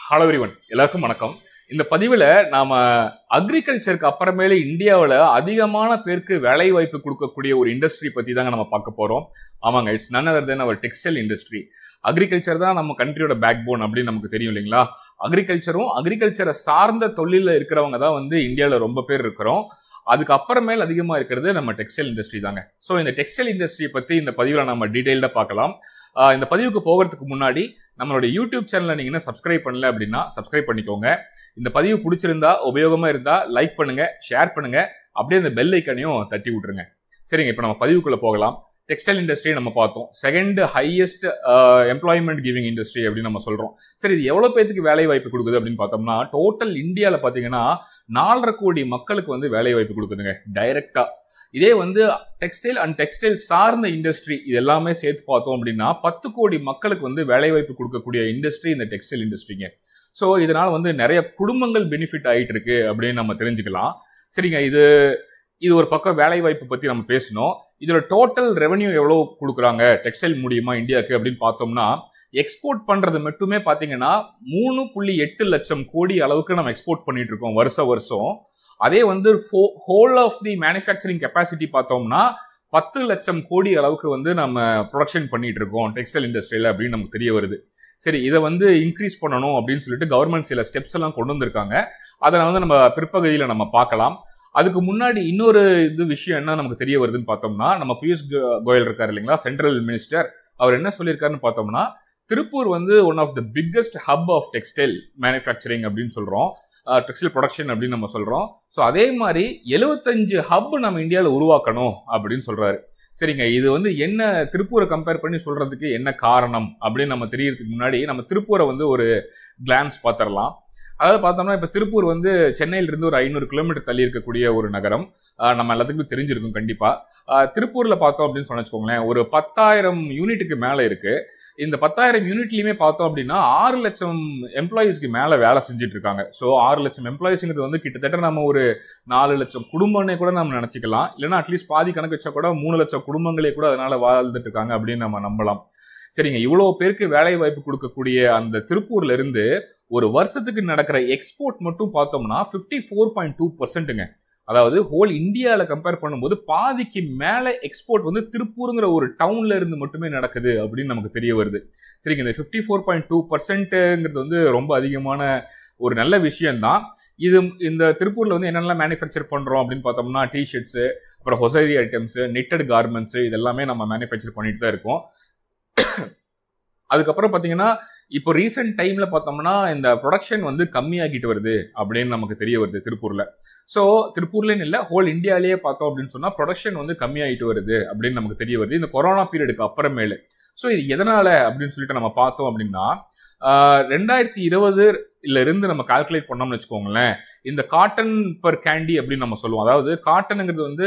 hello everyone எல்லாருக்கும் வணக்கம் இந்த பதிவில் நாம அக்ரிகல்ச்சருக்கு அப்புறமேலே இந்தியாவில் அதிகமான பேருக்கு வேலை வாய்ப்பு கொடுக்கக்கூடிய ஒரு இண்டஸ்ட்ரி பற்றி தாங்க நம்ம பார்க்க போகிறோம் ஆமாங்க it's none other than our textile industry agriculture தான் நம்ம கண்ட்ரியோட பேக் போன் அப்படின்னு நமக்கு தெரியும் இல்லைங்களா அக்ரிகல்ச்சரும் அக்ரிகல்ச்சரை சார்ந்த தொழிலில் இருக்கிறவங்க தான் வந்து இந்தியாவில் ரொம்ப பேர் இருக்கிறோம் அதுக்கு அப்புறமேல் அதிகமாக இருக்கிறது நம்ம டெக்ஸ்டைல் இண்டஸ்ட்ரி தாங்க ஸோ இந்த டெக்ஸ்டைல் இண்டஸ்ட்ரி பற்றி இந்த பதிவில் நம்ம டீட்டெயில்டாக பார்க்கலாம் ஆஹ் இந்த பதிவுக்கு போகிறதுக்கு முன்னாடி நம்மளோட யூடியூப் சேனலை நீங்க இன்னும் சப்ஸ்கிரைப் பண்ணல அப்படின்னா சப்ஸ்கிரைப் பண்ணிக்கோங்க இந்த பதிவு பிடிச்சிருந்தா உபயோகமா இருந்தா லைக் பண்ணுங்க ஷேர் பண்ணுங்க அப்படியே அந்த பெல் ஐக்கனையும் தட்டி விட்டுருங்க சரிங்க இப்போ நம்ம பதிவுக்குள்ள போகலாம் டெக்ஸ்டைல் இண்டஸ்ட்ரி நம்ம பார்த்தோம் second highest employment giving industry அப்படின்னு நம்ம சொல்றோம் சரி இது எவ்வளவு பேத்துக்கு வேலை வாய்ப்பு கொடுக்குது அப்படின்னு பார்த்தோம்னா டோட்டல் இந்தியாவில் பார்த்தீங்கன்னா நாலரை கோடி மக்களுக்கு வந்து வேலை வாய்ப்பு கொடுக்குதுங்க டைரக்டா இதே வந்து டெக்ஸ்டைல் அண்ட் டெக்ஸ்டைல் சார்ந்த இண்டஸ்ட்ரி இது எல்லாமே சேர்த்து பார்த்தோம் அப்படின்னா பத்து கோடி மக்களுக்கு வந்து வேலைவாய்ப்பு கொடுக்கக்கூடிய இண்டஸ்ட்ரி இந்த டெக்ஸ்டைல் இண்டஸ்ட்ரிங்க ஸோ இதனால வந்து நிறைய குடும்பங்கள் பெனிஃபிட் ஆகிட்டு இருக்கு அப்படின்னு நம்ம தெரிஞ்சுக்கலாம் சரிங்க இது இது ஒரு பக்கம் வேலை வாய்ப்பு பத்தி நம்ம பேசணும் இதோட டோட்டல் ரெவன்யூ எவ்வளவு கொடுக்குறாங்க டெக்ஸ்டைல் மூலியமா இந்தியாவுக்கு அப்படின்னு பார்த்தோம்னா எக்ஸ்போர்ட் பண்றது மட்டுமே பாத்தீங்கன்னா மூணு புள்ளி எட்டு லட்சம் கோடி அளவுக்கு நம்ம எக்ஸ்போர்ட் பண்ணிட்டு இருக்கோம் வருஷ வருஷம் அதே வந்து whole of the manufacturing capacity பார்த்தோம்னா பத்து லட்சம் கோடி அளவுக்கு வந்து நம்ம ப்ரொடக்ஷன் பண்ணிட்டு இருக்கோம் டெக்ஸ்டைல் இண்டஸ்ட்ரியில் அப்படின்னு நமக்கு தெரிய வருது சரி இதை வந்து இன்க்ரீஸ் பண்ணணும் அப்படின்னு சொல்லிட்டு கவர்மெண்ட் சில ஸ்டெப்ஸ் எல்லாம் கொண்டு வந்திருக்காங்க அதை வந்து நம்ம பிற்பகுதியில் நம்ம பார்க்கலாம் அதுக்கு முன்னாடி இன்னொரு இது விஷயம் என்ன நமக்கு தெரிய வருதுன்னு பார்த்தோம்னா நம்ம பியூஷ் கோயல் இருக்காரு இல்லைங்களா சென்ட்ரல் மினிஸ்டர் அவர் என்ன சொல்லியிருக்காருன்னு பார்த்தோம்னா திருப்பூர் வந்து one of the biggest hub of textile manufacturing அப்படின்னு சொல்றோம் டெக்ஸ்டைல் ப்ரொடக்ஷன் அப்படின்னு நம்ம சொல்றோம் ஸோ அதே மாதிரி எழுபத்தஞ்சு ஹப் நம்ம இந்தியாவில் உருவாக்கணும் அப்படின்னு சொல்றாரு சரிங்க இது வந்து என்ன திருப்பூரை கம்பேர் பண்ணி சொல்றதுக்கு என்ன காரணம் அப்படின்னு நம்ம தெரியறதுக்கு முன்னாடி நம்ம திருப்பூரை வந்து ஒரு கிளான்ஸ் பார்த்துடலாம் அதாவது பார்த்தோம்னா இப்போ திருப்பூர் வந்து சென்னையிலிருந்து ஒரு ஐநூறு கிலோமீட்டர் தள்ளி இருக்கக்கூடிய ஒரு நகரம் நம்ம எல்லாத்துக்கும் தெரிஞ்சிருக்கும் கண்டிப்பாக திருப்பூரில் பார்த்தோம் அப்படின்னு சொன்ன வச்சுக்கோங்களேன் ஒரு பத்தாயிரம் யூனிட்டுக்கு மேலே இருக்கு இந்த பத்தாயிரம் யூனிட்லையுமே பார்த்தோம் அப்படின்னா ஆறு லட்சம் எம்ப்ளாயீஸ்க்கு மேலே வேலை செஞ்சுட்டு இருக்காங்க ஸோ ஆறு லட்சம் எம்ப்ளாயீஸ்ங்கிறது வந்து கிட்டத்தட்ட நம்ம ஒரு நாலு லட்சம் குடும்பம்னே கூட நம்ம நினச்சிக்கலாம் இல்லைன்னா அட்லீஸ்ட் பாதி கணக்கு வச்சா கூட மூணு லட்சம் குடும்பங்களே கூட அதனால வாழ்ந்துட்டு இருக்காங்க அப்படின்னு நம்ம நம்பலாம் சரிங்க இவ்வளோ பேருக்கு வேலை வாய்ப்பு கொடுக்கக்கூடிய அந்த திருப்பூர்ல இருந்து ஒரு வருஷத்துக்கு நடக்கிற எக்ஸ்போர்ட் மட்டும் பார்த்தோம்னா ஃபிஃப்டி ஃபோர் பாயிண்ட் டூ பர்சன்ட்டுங்க அதாவது ஹோல் இந்தியாவில் கம்பேர் பண்ணும்போது பாதிக்கு மேலே எக்ஸ்போர்ட் வந்து திருப்பூருங்கிற ஒரு டவுன்ல இருந்து மட்டுமே நடக்குது அப்படின்னு நமக்கு தெரிய வருது சரிங்க இந்த ஃபிஃப்டி ஃபோர் பாயிண்ட் டூ பர்சன்ட்டுங்கிறது வந்து ரொம்ப அதிகமான ஒரு நல்ல விஷயம்தான் இது இந்த திருப்பூர்ல வந்து என்னெல்லாம் மேனுஃபேக்சர் பண்றோம் அப்படின்னு பார்த்தோம்னா டிஷர்ட்ஸு அப்புறம் ஹொசரி ஐட்டம்ஸ் நெட்டட் கார்மெண்ட்ஸ் இதெல்லாமே நம்ம மேனுஃபேக்சர் பண்ணிட்டு தான் இருக்கோம் அதுக்கப்புறம் பார்த்தீங்கன்னா இப்போ ரீசெண்ட் டைம்ல பார்த்தோம்னா இந்த ப்ரொடக்ஷன் வந்து கம்மியாகிட்டு வருது அப்படின்னு நமக்கு தெரிய வருது திருப்பூர்ல ஸோ திருப்பூர்லன்னு இல்லை ஹோல் இந்தியாலேயே பார்த்தோம் அப்படின்னு சொன்னா ப்ரொடக்ஷன் வந்து கம்மியாகிட்டு வருது அப்படின்னு நமக்கு தெரிய வருது இந்த கொரோனா பீரியடுக்கு அப்புறமேலு ஸோ இது எதனால அப்படின்னு சொல்லிட்டு நம்ம பார்த்தோம் அப்படின்னா ரெண்டாயிரத்தி இருபதுல இருந்து நம்ம கால்குலேட் பண்ணோம்னு வச்சுக்கோங்களேன் இந்த காட்டன் பர் கேண்டி அப்படின்னு நம்ம சொல்லுவோம் அதாவது காட்டனுங்கிறது வந்து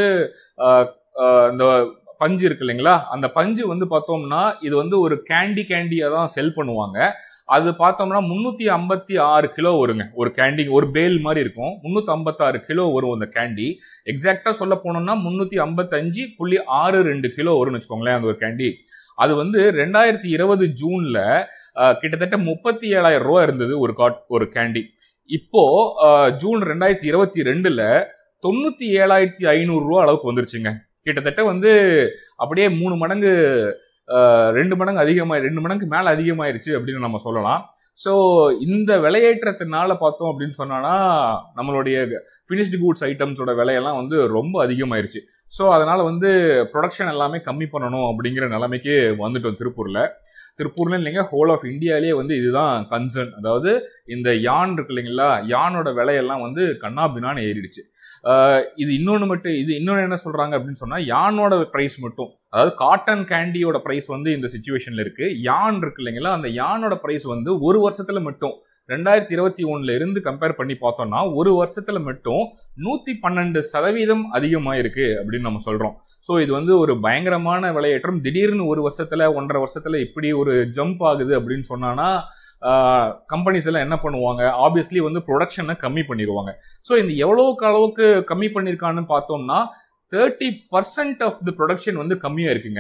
இந்த பஞ்சு இருக்கு இல்லைங்களா அந்த பஞ்சு வந்து பார்த்தோம்னா இது வந்து ஒரு கேண்டி கேண்டியா தான் செல் பண்ணுவாங்க அது பார்த்தோம்னா முன்னூத்தி ஐம்பத்தி ஆறு கிலோ வருங்க ஒரு கேண்டி ஒரு பேல் மாதிரி இருக்கும் முன்னூத்தி ஐம்பத்தாறு கிலோ வரும் அந்த கேண்டி எக்ஸாக்டா சொல்ல போனோம்னா முன்னூத்தி ஐம்பத்தஞ்சு புள்ளி ஆறு ரெண்டு கிலோ வரும்னு வச்சுக்கோங்களேன் அந்த ஒரு கேண்டி அது வந்து ரெண்டாயிரத்தி இருபது ஜூன்ல கிட்டத்தட்ட முப்பத்தி ஏழாயிரம் ரூபா இருந்தது ஒரு காட் ஒரு கேண்டி இப்போ ஜூன் ரெண்டாயிரத்தி இருபத்தி ரெண்டுல தொண்ணூத்தி ஏழாயிரத்தி ஐநூறு ரூபா அளவுக்கு வந்துருச்சுங்க கிட்டத்தட்ட வந்து அப்படியே மூணு மடங்கு ரெண்டு மடங்கு அதிகமாக ரெண்டு மடங்கு மேலே அதிகமாயிருச்சு அப்படின்னு நம்ம சொல்லலாம் ஸோ இந்த விலையேற்றத்தினால பார்த்தோம் அப்படின்னு சொன்னோன்னா நம்மளுடைய ஃபினிஷ்டு கூட்ஸ் ஐட்டம்ஸோட விலையெல்லாம் வந்து ரொம்ப அதிகமாயிருச்சு ஸோ அதனால வந்து ப்ரொடக்ஷன் எல்லாமே கம்மி பண்ணணும் அப்படிங்கிற நிலைமைக்கு வந்துட்டோம் திருப்பூரில் திருப்பூர்ல இல்லைங்க ஹோல் ஆஃப் இந்தியாலேயே வந்து இதுதான் கன்சர்ன் அதாவது இந்த யான் இருக்கு இல்லைங்களா யானோட விலையெல்லாம் வந்து கண்ணாபின்னான்னு ஏறிடுச்சு இது இன்னொன்று மட்டும் இது இன்னொன்று என்ன சொல்றாங்க அப்படின்னு சொன்னா யானோட ப்ரைஸ் மட்டும் அதாவது காட்டன் கேண்டியோட ப்ரைஸ் வந்து இந்த சுச்சுவேஷன்ல இருக்கு யான் இருக்கு இல்லைங்களா அந்த யானோட ப்ரைஸ் வந்து ஒரு வருஷத்துல மட்டும் ரெண்டாயிரத்தி இருபத்தி ஒண்ணுல இருந்து கம்பேர் பண்ணி பார்த்தோம்னா ஒரு வருஷத்துல மட்டும் நூத்தி பன்னெண்டு சதவீதம் அதிகமாயிருக்கு அப்படின்னு நம்ம சொல்றோம் ஸோ இது வந்து ஒரு பயங்கரமான விலையேற்றம் திடீர்னு ஒரு வருஷத்துல ஒன்றரை வருஷத்துல இப்படி ஒரு ஜம்ப் ஆகுது அப்படின்னு சொன்னானா கம்பெனிஸ் எல்லாம் என்ன பண்ணுவாங்க ஆப்வியஸ்லி வந்து ப்ரொடக்ஷனை கம்மி பண்ணிடுவாங்க ஸோ இந்த எவ்வளோக்கு அளவுக்கு கம்மி பண்ணியிருக்கான்னு பார்த்தோம்னா thirty percent of the production வந்து கம்மியாக இருக்குங்க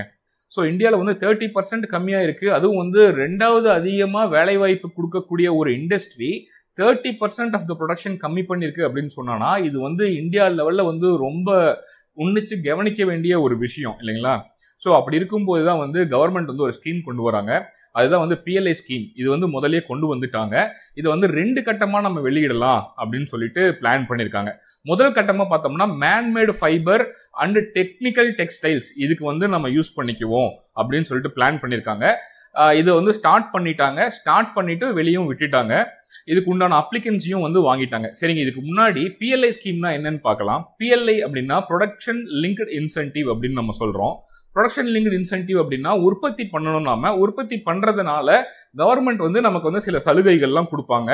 ஸோ இந்தியாவில் வந்து தேர்ட்டி பர்சன்ட் கம்மியாக இருக்குது அதுவும் வந்து ரெண்டாவது அதிகமாக வேலைவாய்ப்பு கொடுக்கக்கூடிய ஒரு industry thirty percent of the production கம்மி பண்ணியிருக்கு அப்படின்னு சொன்னானா இது வந்து இந்தியா லெவலில் வந்து ரொம்ப உன்னிச்சு கவனிக்க வேண்டிய ஒரு விஷயம் இல்லைங்களா ஸோ அப்படி இருக்கும்போது தான் வந்து கவர்மெண்ட் வந்து ஒரு ஸ்கீம் கொண்டு வராங்க அதுதான் வந்து பிஎல்ஐ ஸ்கீம் இது வந்து முதலே கொண்டு வந்துட்டாங்க இதை வந்து ரெண்டு கட்டமாக நம்ம வெளியிடலாம் அப்படின்னு சொல்லிட்டு பிளான் பண்ணியிருக்காங்க முதல் கட்டமாக பார்த்தோம்னா manmade fibre and technical textiles இதுக்கு வந்து நம்ம யூஸ் பண்ணிக்குவோம் அப்படின்னு சொல்லிட்டு பிளான் பண்ணியிருக்காங்க இதை வந்து ஸ்டார்ட் பண்ணிட்டாங்க ஸ்டார்ட் பண்ணிட்டு வெளியும் விட்டுட்டாங்க இதுக்கு உண்டான அப்ளிகன்ஸையும் வந்து வாங்கிட்டாங்க சரிங்க இதுக்கு முன்னாடி பிஎல்ஐ ஸ்கீம்னா என்னன்னு பார்க்கலாம் பிஎல்ஐ அப்படின்னா ப்ரொடக்ஷன் லிங்க்டு இன்சென்டிவ் அப்படின்னு நம்ம சொல்றோம் ப்ரொடக்ஷன் லிங்க்டு இன்சென்டிவ் அப்படின்னா உற்பத்தி பண்ணணும் நாம உற்பத்தி பண்றதுனால கவர்மெண்ட் வந்து நமக்கு வந்து சில சலுகைகள்லாம் கொடுப்பாங்க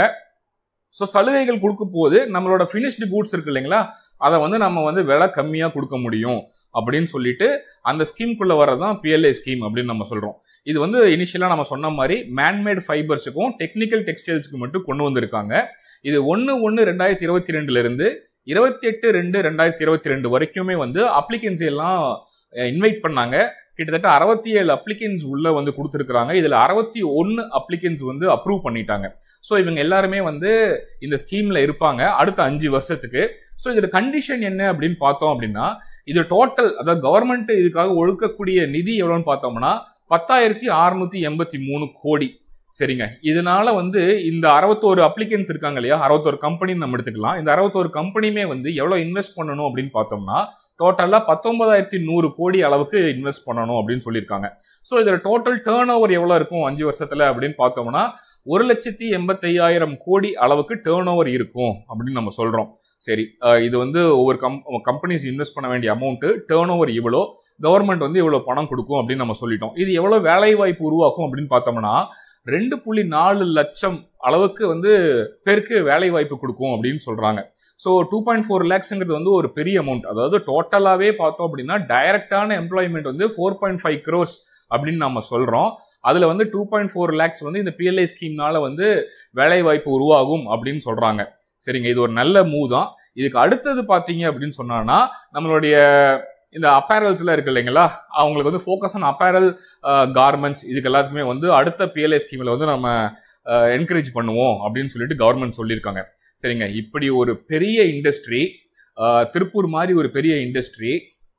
ஸோ சலுகைகள் கொடுக்கும் போது நம்மளோட ஃபினிஷ்டு கூட்ஸ் இருக்கு இல்லைங்களா அதை வந்து நம்ம வந்து விலை கம்மியாக கொடுக்க முடியும் அப்படின்னு சொல்லிட்டு அந்த ஸ்கீம்குள்ள வர்றதான் பிஎல்ஐ ஸ்கீம் அப்படின்னு நம்ம சொல்றோம் இது வந்து இனிஷியலாக நம்ம சொன்ன மாதிரி மேன்மேட் ஃபைபர்ஸுக்கும் டெக்னிக்கல் டெக்ஸ்டைல்ஸ்க்கு மட்டும் கொண்டு வந்திருக்காங்க இது ஒன்று ஒன்று ரெண்டாயிரத்தி இருபத்தி ரெண்டுல இருந்து இருபத்தி எட்டு ரெண்டு ரெண்டாயிரத்தி இருபத்தி ரெண்டு வரைக்குமே வந்து அப்ளிகன்சி எல்லாம் இன்வைட் பண்ணாங்க கிட்டத்தட்ட அறுபத்தி ஏழு அப்ளிகன்ஸ் உள்ள வந்து கொடுத்துருக்காங்க இதுல அறுபத்தி ஒன்னு அப்ளிகன்ஸ் வந்து அப்ரூவ் பண்ணிட்டாங்க ஸோ இவங்க எல்லாருமே வந்து இந்த ஸ்கீம்ல இருப்பாங்க அடுத்த அஞ்சு வருஷத்துக்கு ஸோ இதோட கண்டிஷன் என்ன அப்படின்னு பார்த்தோம் அப்படின்னா இது டோட்டல் அதாவது கவர்மெண்ட் இதுக்காக ஒழுக்கக்கூடிய நிதி எவ்வளோன்னு பார்த்தோம்னா பத்தாயிரத்தி அறுநூத்தி எண்பத்தி மூணு கோடி சரிங்க இதனால வந்து இந்த அறுபத்தோரு அப்ளிகன்ஸ் இருக்காங்க இல்லையா அறுபத்தோரு கம்பெனின்னு நம்ம எடுத்துக்கலாம் இந்த அறுபத்தோரு கம்பெனியுமே வந்து எவ்வளோ இன்வெஸ்ட் பண்ணணும் அப்படின்னு பார்த்தோம்னா டோட்டலாக பத்தொன்பதாயிரத்தி நூறு கோடி அளவுக்கு இன்வெஸ்ட் பண்ணணும் அப்படின்னு சொல்லியிருக்காங்க ஸோ இதில் டோட்டல் டேர்ன் ஓவர் எவ்வளோ இருக்கும் அஞ்சு வருஷத்தில் அப்படின்னு பார்த்தோம்னா ஒரு லட்சத்தி எண்பத்தையாயிரம் கோடி அளவுக்கு டேர்ன் ஓவர் இருக்கும் அப்படின்னு நம்ம சொல்கிறோம் சரி இது வந்து ஒவ்வொரு கம் கம்பெனிஸ் இன்வெஸ்ட் பண்ண வேண்டிய அமௌண்ட்டு டேர்ன் ஓவர் இவ்வளோ கவர்மெண்ட் வந்து இவ்வளோ பணம் கொடுக்கும் அப்படின்னு நம்ம சொல்லிட்டோம் இது எவ்வளோ வேலை வாய்ப்பு உருவாக்கும் அப்படின்னு பார்த்தோம்னா ரெண்டு புள்ளி நாலு லட்சம் அளவுக்கு வந்து பேருக்கு வேலை வாய்ப்பு கொடுக்கும் அப்படின்னு சொல்றாங்க ஸோ டூ பாயிண்ட் ஃபோர் லேக்ஸ்ங்கிறது வந்து ஒரு பெரிய அமௌண்ட் அதாவது டோட்டலாகவே பார்த்தோம் அப்படின்னா டைரக்டான எம்ப்ளாய்மெண்ட் வந்து ஃபோர் பாயிண்ட் ஃபைவ் க்ரோஸ் அப்படின்னு நம்ம சொல்றோம் அதுல வந்து டூ பாயிண்ட் ஃபோர் லேக்ஸ் வந்து இந்த பிஎல்ஐ ஸ்கீம்னால வந்து வேலை வாய்ப்பு உருவாகும் அப்படின்னு சொல்றாங்க சரிங்க இது ஒரு நல்ல மூவ் தான் இதுக்கு அடுத்தது பார்த்தீங்க அப்படின்னு சொன்னான்னா நம்மளுடைய இந்த அப்பேரல்ஸ்லாம் இருக்கு இல்லைங்களா அவங்களுக்கு வந்து ஃபோக்கஸ் ஆன் அப்பேரல் கார்மெண்ட்ஸ் இதுக்கு எல்லாத்துக்குமே வந்து அடுத்த பிஎல்ஐ ஸ்கீமில் வந்து நம்ம என்கரேஜ் பண்ணுவோம் அப்படின்னு சொல்லிட்டு கவர்மெண்ட் சொல்லியிருக்காங்க சரிங்க இப்படி ஒரு பெரிய இண்டஸ்ட்ரி திருப்பூர் மாதிரி ஒரு பெரிய இண்டஸ்ட்ரி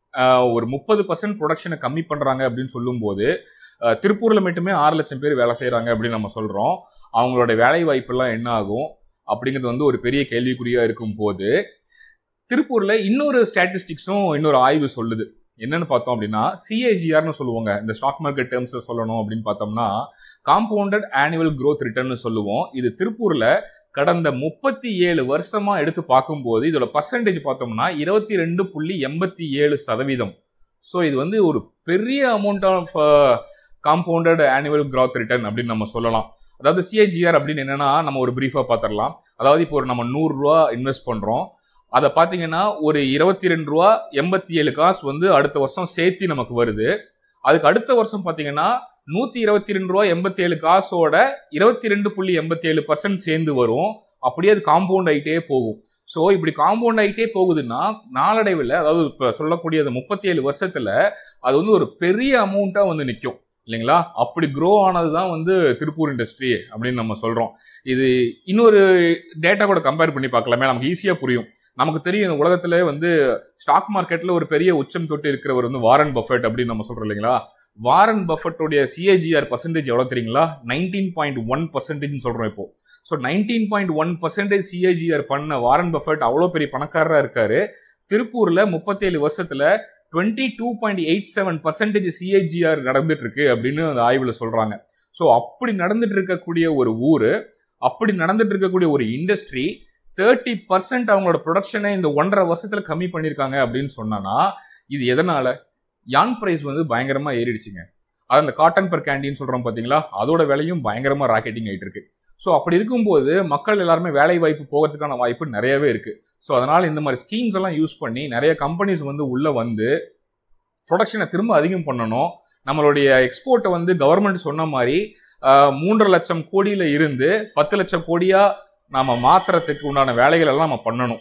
ஒரு முப்பது பர்சன்ட் ப்ரொடக்ஷனை கம்மி பண்ணுறாங்க அப்படின்னு சொல்லும்போது திருப்பூரில் மட்டுமே ஆறு லட்சம் பேர் வேலை செய்கிறாங்க அப்படின்னு நம்ம சொல்கிறோம் அவங்களோட வேலை வாய்ப்பெல்லாம் என்ன ஆகும் அப்படிங்கிறது வந்து ஒரு பெரிய கேள்விக்குறியாக இருக்கும் போது திருப்பூர்ல இன்னொரு ஸ்டாட்டிஸ்டிக்ஸும் இன்னொரு ஆய்வு சொல்லுது என்னன்னு பார்த்தோம் அப்படின்னா சிஏஜிஆர்னு சொல்லுவாங்க இந்த ஸ்டாக் மார்க்கெட் டேர்ம்ஸ்ல சொல்லணும் அப்படின்னு பார்த்தோம்னா காம்பவுண்டட் ஆனுவல் க்ரோத் ரிட்டர்ன் சொல்லுவோம் இது திருப்பூர்ல கடந்த முப்பத்தி ஏழு வருஷமா எடுத்து பார்க்கும்போது இதோட பர்சன்டேஜ் பார்த்தோம்னா இருபத்தி ரெண்டு புள்ளி எண்பத்தி ஏழு சதவீதம் ஸோ இது வந்து ஒரு பெரிய amount of compounded annual growth return அப்படின்னு நம்ம சொல்லலாம் அதாவது சிஏஜிஆர் அப்படின்னு என்னன்னா நம்ம ஒரு பிரீஃபாக பார்த்துடலாம் அதாவது இப்போ ஒரு நம்ம நூறுரூவா இன்வெஸ்ட் பண்ணுறோம் அதை பார்த்தீங்கன்னா ஒரு இருபத்தி ரெண்டு ரூபா எண்பத்தி ஏழு காசு வந்து அடுத்த வருஷம் சேர்த்தி நமக்கு வருது அதுக்கு அடுத்த வருஷம் பார்த்தீங்கன்னா நூற்றி இருபத்தி ரெண்டு ரூபா எண்பத்தி ஏழு காசோட இருபத்தி ரெண்டு புள்ளி எண்பத்தி ஏழு பர்சன்ட் சேர்ந்து வரும் அப்படியே அது காம்பவுண்ட் ஆகிட்டே போகும் ஸோ இப்படி காம்பவுண்ட் ஆகிட்டே போகுதுன்னா நாளடைவில் அதாவது இப்போ சொல்லக்கூடிய அந்த முப்பத்தி ஏழு வருஷத்துல அது வந்து ஒரு பெரிய அமௌண்ட்டாக வந்து நிற்கும் இல்லைங்களா அப்படி க்ரோ ஆனது தான் வந்து திருப்பூர் இண்டஸ்ட்ரி அப்படின்னு நம்ம சொல்கிறோம் இது இன்னொரு டேட்டா கூட கம்பேர் பண்ணி பார்க்கலாமே நமக்கு ஈஸியாக புரியும் நமக்கு தெரியும் இந்த உலகத்துல வந்து ஸ்டாக் மார்க்கெட்ல ஒரு பெரிய உச்சம் தொட்டு இருக்கிறவர் வந்து வாரன் பஃபெட் அப்படின்னு நம்ம சொல்றோம் இல்லைங்களா வாரன் பஃபெட்டோடைய சிஏஜிஆர் பர்சன்டேஜ் எவ்வளவு தெரியுங்களா நைன்டீன் பாயிண்ட் ஒன் பர்சன்டேஜ் சொல்றோம் இப்போ so nineteen point one percentage CAGR பண்ண வாரன் பஃபெட் அவ்வளோ பெரிய பணக்காரரா இருக்காரு திருப்பூர்ல முப்பத்தேழு வருஷத்துல twenty two point eight seven percentage CAGR நடந்துட்டு இருக்கு அப்படின்னு அந்த ஆய்வுல சொல்றாங்க ஸோ அப்படி நடந்துட்டு இருக்கக்கூடிய ஒரு ஊர் அப்படி நடந்துட்டு இருக்கக்கூடிய ஒரு இண்டஸ்ட்ரி தேர்ட்டி பர்சன்ட் அவங்களோட ப்ரொடக்ஷனை இந்த ஒன்றரை வருஷத்துல கம்மி பண்ணியிருக்காங்க அப்படின்னு சொன்னா இது எதனால யான் பிரைஸ் வந்து பயங்கரமா ஏறிடுச்சுங்க அது அந்த காட்டன் பர் கேண்டின்னு சொல்றோம் பாத்தீங்களா அதோட விலையும் பயங்கரமா ராக்கெட்டிங் ஆயிட்டு இருக்கு ஸோ அப்படி இருக்கும்போது மக்கள் எல்லாருமே வேலை வாய்ப்பு போகிறதுக்கான வாய்ப்பு நிறையவே இருக்கு ஸோ அதனால இந்த மாதிரி ஸ்கீம்ஸ் எல்லாம் யூஸ் பண்ணி நிறைய கம்பெனிஸ் வந்து உள்ள வந்து ப்ரொடக்ஷனை திரும்ப அதிகம் பண்ணணும் நம்மளுடைய எக்ஸ்போர்ட்டை வந்து கவர்மெண்ட் சொன்ன மாதிரி மூன்றரை லட்சம் கோடியில இருந்து பத்து லட்சம் கோடியா நாம மாத்துறதுக்கு உண்டான வேலைகள் எல்லாம் நம்ம பண்ணணும்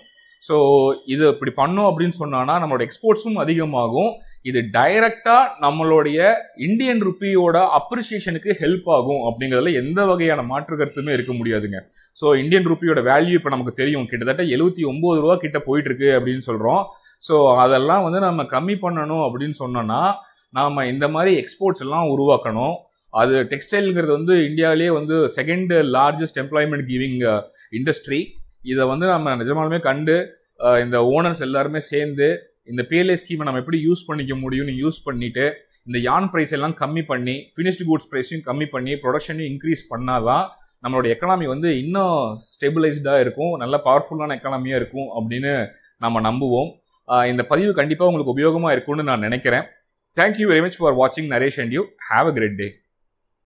ஸோ இது இப்படி பண்ணோம் அப்படின்னு சொன்னான்னா நம்மளோட எக்ஸ்போர்ட்ஸும் அதிகமாகும் இது டைரக்டா நம்மளுடைய இந்தியன் ருப்பியோட அப்ரிசியேஷனுக்கு ஹெல்ப் ஆகும் அப்படிங்கிறதுல எந்த வகையான மாற்று கருத்துமே இருக்க முடியாதுங்க ஸோ இந்தியன் ருப்பியோட வேல்யூ இப்போ நமக்கு தெரியும் கிட்டத்தட்ட எழுபத்தி ஒன்பது ரூபா கிட்ட போயிட்டு இருக்கு அப்படின்னு சொல்றோம் ஸோ அதெல்லாம் வந்து நம்ம கம்மி பண்ணணும் அப்படின்னு சொன்னோம்னா நாம இந்த மாதிரி எக்ஸ்போர்ட்ஸ் எல்லாம் உருவாக்கணும் அது டெக்ஸ்டைல்ங்கிறது வந்து இந்தியாவிலேயே வந்து second largest employment giving industry இதை வந்து நம்ம நிஜமாலுமே கண்டு அஹ், இந்த ஓனர்ஸ் எல்லாருமே சேர்ந்து இந்த பிஎல்ஐ ஸ்கீமை நம்ம எப்படி யூஸ் பண்ணிக்க முடியும்னு யூஸ் பண்ணிட்டு இந்த யான் ப்ரைஸ் எல்லாம் கம்மி பண்ணி ஃபினிஷ்டு குட்ஸ் ப்ரைஸையும் கம்மி பண்ணி ப்ரொடக்ஷனையும் இன்க்ரீஸ் பண்ணாதான் நம்மளோட எக்கனாமி வந்து இன்னும் ஸ்டெபிளைஸ்டாக இருக்கும் நல்ல பவர்ஃபுல்லான எக்கனாமியாக இருக்கும் அப்படின்னு நம்ம நம்புவோம் அஹ், இந்த பதிவு கண்டிப்பாக உங்களுக்கு உபயோகமாக இருக்கும்னு நான் நினைக்கிறேன் தேங்க்யூ வெரி மச் ஃபார் வாட்சிங் Naresh and you have a great day